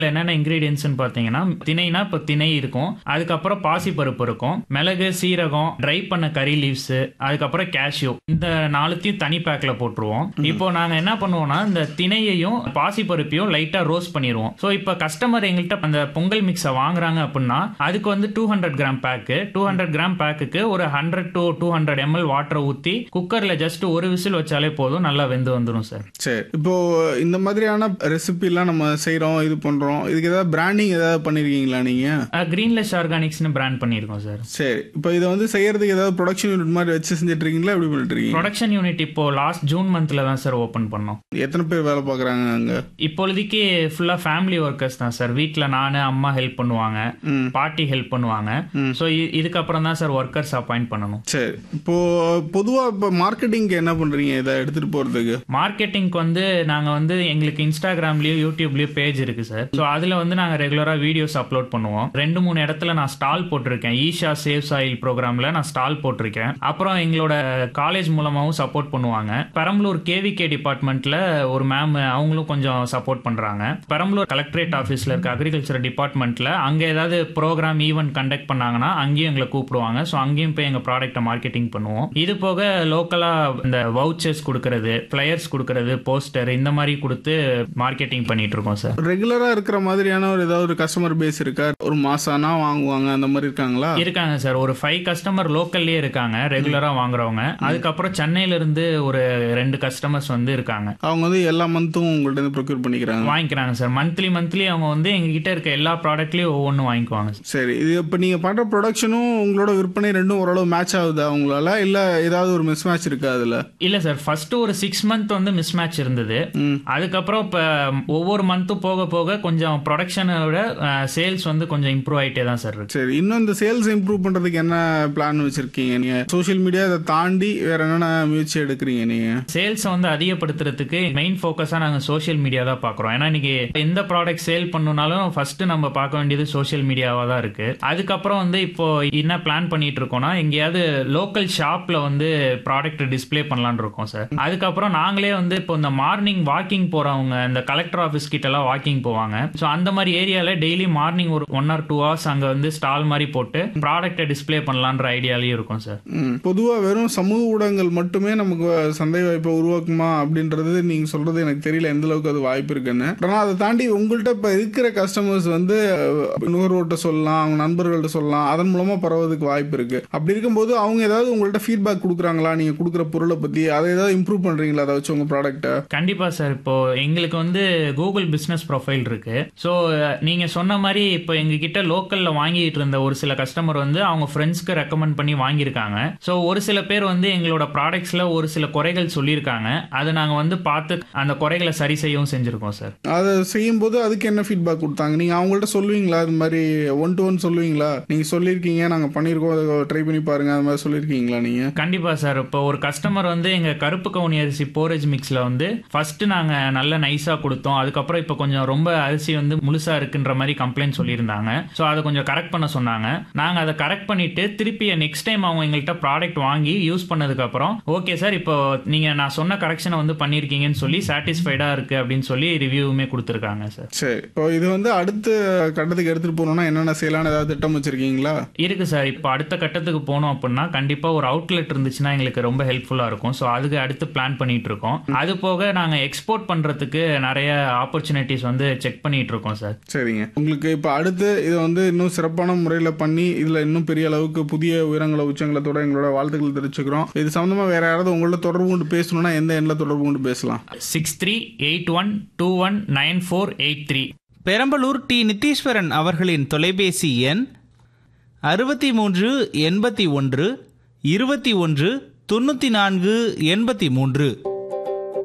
என்னென்ன இன்கிரீடியன்ஸ்னு பார்த்தீங்கன்னா திணைனா இப்போ திணை இருக்கும் அதுக்கப்புறம் பாசிப்பருப்பு இருக்கும் மிளகு சீரகம் ட்ரை பண்ண கறி லீவ்ஸ் அதுக்கப்புறம் கேஷ்யூ இந்த நாலுத்தையும் தனி பேக்ல போட்டுருவோம் இப்போ நாங்க என்ன பண்ணுவோம்னா இந்த திணையையும் பாசிப்பருப்பையும் லைட்டா ரோஸ்ட் பண்ணிடுவோம் ஸோ இப்போ கஸ்டமர் எங்கள்கிட்ட அந்த பொங்கல் மிக்ஸை வாங்குறாங்க அப்படின்னா அதுக்கு வந்து two hundred gram pack two hundred gram பேக்குக்கு ஒரு hundred to two hundred ml வாட்டரை ஊற்றி குக்கர்ல ஜஸ்ட் ஒரு விசில் வச்சாலே போதும் நல்லா வெந்து வந்துடும் சார் சரி இப்போ இந்த மாதிரியான ரெசிபிலாம் நம்ம செய்றோம் இது பண்றோம் இதுக்கு ஏதாவது பிராண்டிங் ஏதாவது பண்ணிருக்கீங்களா நீங்க கிரீன்லெஸ் ஆர்கானிக்ஸ்னு பிராண்ட் பண்ணியிருக்கோம் சார் சரி இப்போ இதை வந்து செய்யறதுக்கு ஏதாவது ப்ரொடக்ஷன் யூனிட் மாதிரி வச்சு செஞ்சுட்டு இருக்கீங்களா எப்படி பண்ணிட்டு இருக்கீங்க ப்ரொடக்ஷன் யூனிட் இப்போ லாஸ்ட் ஜூன் மந்த்ல தான் சார் ஓப்பன் பண்ணோம் எத்தனை பேர் வேலை பார்க்குறாங்க அங்க இப்பொழுதைக்கு ஃபுல்லா ஃபேமிலி ஒர்க்கர்ஸ் தான் சார் வீட்டில் நான் அம்மா ஹெல்ப் பண்ணுவாங்க ம். பாட்டி ஹெல்ப் பண்ணுவாங்க ஸோ இதுக்கப்புறம் தான் சார் ஒர்க்கர்ஸ் அப்பாயிண்ட் பண்ணணும் சரி இப்போ பொதுவா இப்போ மார்க்கெட்டிங்க்கு என்ன பண்றீங்க இதை எடுத்துட்டு போறதுக்கு மார்க்கெட்டிங்க்கு வந்து நாங்கள் வந்து எங்களுக்கு இன்ஸ்டாகிராம்லயும் யூடியூப்லயும் பேஜ் இருக்கு சார் ஸோ அதில் வந்து நாங்கள் ரெகுலராக வீடியோஸ் அப்லோட் பண்ணுவோம் ரெண்டு மூணு இடத்துல நான் ஸ்டால் போட்டிருக்கேன் ஈஷா சேவ் சாயில் ப்ரோக்ராமில் நான் ஸ்டால் போட்டிருக்கேன் அப்புறம் எங்களோட காலேஜ் மூலமாகவும் சப்போர்ட் பண்ணுவாங்க பெரம்பலூர் கேவிகே டிபார்ட்மெண்ட்ல ஒரு மேம் அவங்களும் கொஞ்சம் சப்போர்ட் பண்றாங்க பெரம்பலூர் கலெக்டரேட் ஆஃபீஸில் இருக்க அக்ரிகல்ச்சர் டிபார்ட்மெண்ட்ல அங்கே ஏதாவது ப்ரோக்ராம் ஈவெண்ட் கண்டக்ட் பண்ணாங்கன்னா அங்கேயும் எங்களை கூப்பிடுவாங்க ஸோ அங்கேயும் போய் எங்கள் ப்ராடக்ட்டை மார்க்கெட்டிங் பண்ணுவோம் இது போக லோக்கலாக இந்த வவுச்சர்ஸ் கொடுக்கறது ஃப்ளையர்ஸ் கொடுக்கறது போஸ்டர் இந்த மாதிரி கொடுத்து மார்க்கெட்டிங் பண்ணிட்டு இருக்கோம் சார் ரெகுலரா இருக்கிற மாதிரியான ஒரு ஏதாவது ஒரு கஸ்டமர் பேஸ் இருக்கா ஒரு மாசானா வாங்குவாங்க அந்த மாதிரி இருக்காங்களா இருக்காங்க சார் ஒரு ஃபைவ் கஸ்டமர் லோக்கல்லே இருக்காங்க ரெகுலரா வாங்குறவங்க அதுக்கப்புறம் சென்னையில இருந்து ஒரு ரெண்டு கஸ்டமர்ஸ் வந்து இருக்காங்க அவங்க வந்து எல்லா மந்த்தும் உங்கள்ட்ட இருந்து ப்ரொக்யூர் பண்ணிக்கிறாங்க வாங்கிக்கிறாங்க சார் மந்த்லி மந்த்லி அவங்க வந்து எங்ககிட்ட இருக்க எல்லா ப்ராடக்ட்லயும் ஒவ்வொன்றும் வாங்கிக்குவாங்க சார் சரி இது இப்போ நீங்க பண்ற ப்ரொடக்ஷனும் உங்களோட விற்பனை ரெண்டும் ஓரளவு மேட்ச் ஆகுதா உங்களால இல்ல ஏதாவது ஒரு மிஸ் மேட்ச் இருக்கா அதுல இல்ல சார் ஃபர்ஸ்ட் ஒரு சிக்ஸ் மந்த் வந்து மிஸ் மேட்ச் இருந்தது ம். அதுக்கப்புறம் இப்ப ஒவ்வொரு மந்த்தும் போக போக கொஞ்சம் ப்ரொடக்ஷனோட சேல்ஸ் வந்து கொஞ்சம் இம்ப்ரூவ் ஆயிட்டே தான் சார் இருக்கு சரி இன்னும் இந்த சேல்ஸ் இம்ப்ரூவ் பண்றதுக்கு என்ன பிளான் வச்சிருக்கீங்க நீங்க சோஷியல் மீடியா இதை தாண்டி வேற என்னென்ன முயற்சி எடுக்கிறீங்க நீங்க சேல்ஸை வந்து அதிகப்படுத்துறதுக்கு மெயின் ஃபோக்கஸாக நாங்கள் சோஷியல் மீடியா தான் பார்க்குறோம் ஏன்னா இன்னைக்கு எந்த ப்ராடக்ட் சேல் பண்ணணும்னாலும் ஃபர்ஸ்ட் நம்ம பார்க்க வேண்டியது சோஷியல் மீடியாவாக தான் இருக்கு அதுக்கப்புறம் வந்து இப்போ என்ன பிளான் பண்ணிட்டு இருக்கோம்னா எங்கேயாவது லோக்கல் ஷாப்ல வந்து ப்ராடக்ட் டிஸ்ப்ளே பண்ணலாம்னு இருக்கோம் சார் அதுக்கப்புறம் நாங்களே வந்து இப்போ இந்த மார்னிங் வாக்கிங் போறவங்க இந்த கலெக்டர் ஆஃபீஸ் கிட்ட எல்லாம் வாக்கிங் போவாங்க ஸோ அந்த மாதிரி ஏரியால டெய்லி மார்னிங் ஒரு ஒன் ஆர் டூ ஹவர்ஸ் அங்க வந்து ஸ்டால் மாதிரி போட்டு ப்ராடக்ட்டை டிஸ்ப்ளே பண்ணலான்ற ஐடியாலையும் இருக்கும் சார் ம். பொதுவா வெறும் சமூக ஊடகங்கள் மட்டுமே நமக்கு சந்தை வாய்ப்பை உருவாக்குமா அப்படின்றது நீங்க சொல்றது எனக்கு தெரியல எந்த அளவுக்கு அது வாய்ப்பு இருக்குன்னு ஆனா அதை தாண்டி உங்கள்கிட்ட இப்ப இருக்கிற கஸ்டமர்ஸ் வந்து அஹ், நுகர்வோர்கிட்ட சொல்லலாம் அவங்க நண்பர்கள்ட்ட சொல்லலாம் அதன் மூலமா பரவதுக்கு வாய்ப்பு இருக்கு அப்படி இருக்கும்போது அவங்க ஏதாவது உங்கள்கிட்ட ஃபீட்பேக் கொடுக்குறாங்களா நீங்க கொடுக்குற பொருளை பத்தி அதை ஏதாவது இம்ப்ரூவ் பண்றீங்களா அதை வச்சு உங்க ப்ராடக்ட்டை கண்டிப்பா சார் இப்போ எங்களுக்கு வந்து கூகுள் பிசினஸ் ப்ரொஃபைல் இருக்கு ஸோ நீங்க சொன்ன மாதிரி இப்போ எங்ககிட்ட லோக்கல்ல வாங்கிட்டு இருந்த ஒரு சில கஸ்டமர் வந்து அவங்க ஃப்ரெண்ட்ஸ்க்கு ரெக்கமெண்ட் பண்ணி வாங்கியிருக்காங்க ஸோ ஒரு சில பேர் வந்து எங்களோட ப்ராடக்ட்ஸ்ல ஒரு சில குறைகள் சொல்லியிருக்காங்க அதை நாங்க வந்து பார்த்து அந்த குறைகளை சரி செய்யவும் செஞ்சிருக்கோம் சார் அதை செய்யும்போது அதுக்கு என்ன ஃபீட்பேக் கொடுத்தாங்க நீங்க அவங்கள்ட்ட சொல்லுவீங்களா இது மாதிரி ஒன் டு ஒன் சொல்லுவீங்களா நீங்க சொல்லியிருக்கீங்க நாங்க பண்ணியிருக்கோம் அதை ட்ரை பண்ணி பாருங்க அது மாதிரி சொல்லியிருக்கீங்களா நீங்க கண்டிப்பா சார் இப்போ ஒரு கஸ்டமர் வந்து எங்க கருப்பு கவுனி அரிசி போரேஜ் மிக்ஸ்ல வந்து ஃபர்ஸ்ட் நாங்க நல்ல நைஸா கொடுத்தோம் அதுக்கப்புறம் இப்போ கொஞ்சம் ரொம்ப அரிசி வந்து முழுசா இருக்குன்ற மாதிரி கம்ப்ளைண்ட் சொல்லியிருந்தாங்க ஸோ அதை கொஞ்சம் கரெக்ட் பண்ண சொன்னாங்க நாங்க அதை கரெக்ட் பண்ணிட்டு திருப்பி நெக்ஸ்ட் டைம் அவங்க எங்கள்கிட்ட ப்ராடக்ட் வாங்கி யூஸ் பண்ணதுக்கு அப்புறம் ஓகே சார் இப்போ நீங்க நான் சொன்ன கரெக்ஷனை வந்து பண்ணிருக்கீங்கன்னு சொல்லி சாட்டிஸ்ஃபைடா இருக்கு அப்படின்னு சொல்லி ரிவ்யூவுமே கொடுத்துருக்காங்க சார் சரி இப்போ இது வந்து அடுத்த கட்டத்துக்கு எடுத்துட்டு போகணும்னா என்னென்ன செய்யலாம்னு ஏதாவது திட்டம் வச்சிருக்கீங்களா இருக்கு சார் இப்போ அடுத்த கட்டத்துக்கு போனோம் அப்படின்னா கண்டிப்பா ஒரு அவுட்லெட் இருந்துச்சுன்னா எங்களுக்கு ரொம்ப ஹெல்ப்ஃபுல்லா இருக்கும் ஸோ அதுக்கு அடுத்து பிளான் பண்ணிட்டு இருக்கோம் அது போக நாங்க எக்ஸ்போர்ட் பண்றதுக்கு நிறைய ஆப்பர்ச்சுனிட்டிஸ் வந்து செக் பண்ணிட்டு இருக்கோம் சார் சரிங்க உங்களுக்கு இப்போ அடுத்து இதை வந்து இன்னும் சிறப்பான முறையில் பண்ணி இதில் இன்னும் பெரிய அளவுக்கு புதிய உயரங்களை உச்சங்களத்தோட எங்களோட வாழ்த்துக்கள் தெரிவிச்சுக்கிறோம் இது சம்மந்தமாக வேற யாராவது உங்கள்ட்ட தொடர்பு கொண்டு பேசணும்னா எந்த எண்ணில் தொடர்பு கொண்டு பேசலாம் six three eight one two one nine four eight three Perambalur T Nitheeswaran அவர்களின் தொலைபேசி எண் அறுபத்தி மூன்று எண்பத்தி ஒன்று இருபத்தி ஒன்று தொண்ணூற்றி நான்கு எண்பத்தி மூன்று